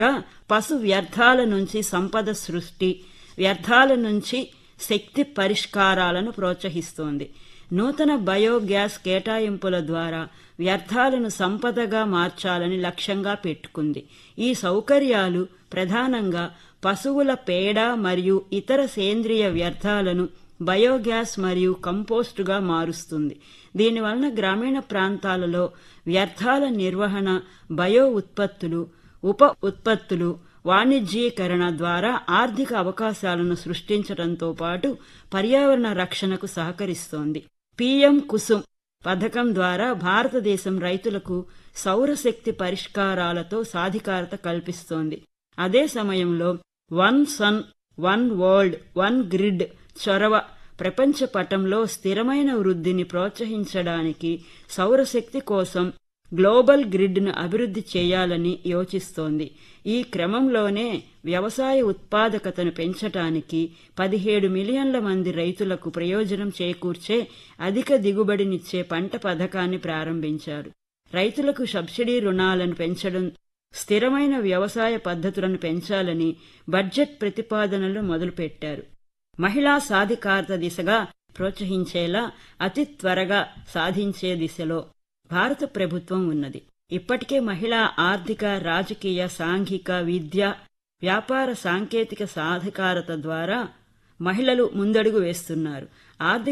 పశు వ్యర్థాల నుంచి సంపద సృష్టి వ్యర్థాల నుంచి శక్తి పరిష్కారాలను ప్రోత్సహిస్తోంది నూతన బయోగ్యాస్ కేటాయింపుల ద్వారా వ్యర్థాలను సంపదగా మార్చాలని లక్ష్యంగా పెట్టుకుంది ఈ సౌకర్యాలు ప్రధానంగా పశువుల పేడ మరియు ఇతర సేంద్రియ వ్యర్థాలను బయోగ్యాస్ మరియు కంపోస్టుగా మారుస్తుంది దీనివలన గ్రామీణ ప్రాంతాలలో వ్యర్థాల నిర్వహణ బయో ఉత్పత్తులు ఉప ఉత్పత్తులు వాణిజ్యీకరణ ద్వారా ఆర్థిక అవకాశాలను సృష్టించడంతో పాటు పర్యావరణ రక్షణకు సహకరిస్తోంది పీఎం కుసుమ్ పథకం ద్వారా భారతదేశం రైతులకు సౌరశక్తి పరిష్కారాలతో సాధికారత కల్పిస్తోంది అదే సమయంలో one sun one world one grid చొరవ ప్రపంచ పటంలో స్థిరమైన వృద్ధిని ప్రోత్సహించడానికి సౌరశక్తి కోసం గ్లోబల్ గ్రిడ్ను అభివృద్ధి చేయాలని యోచిస్తోంది ఈ క్రమంలోనే వ్యవసాయ ఉత్పాదకతను పెంచటానికి పదిహేడు మిలియన్ల మంది రైతులకు ప్రయోజనం చేకూర్చే అధిక దిగుబడినిచ్చే పంట పథకాన్ని ప్రారంభించారు రైతులకు సబ్సిడీ రుణాలను పెంచడం స్థిరమైన వ్యవసాయ పద్ధతులను పెంచాలని బడ్జెట్ ప్రతిపాదనలు మొదలుపెట్టారు మహిళా సాధికారత దిశగా ప్రోత్సహించేలా అతి త్వరగా సాధించే దిశలో భారత ప్రభుత్వం ఉన్నది ఇప్పటికే మహిళా ఆర్థిక రాజకీయ సాంఘిక విద్య వ్యాపార సాంకేతిక సాధికారత ద్వారా మహిళలు ముందడుగు వేస్తున్నారు ఆర్థిక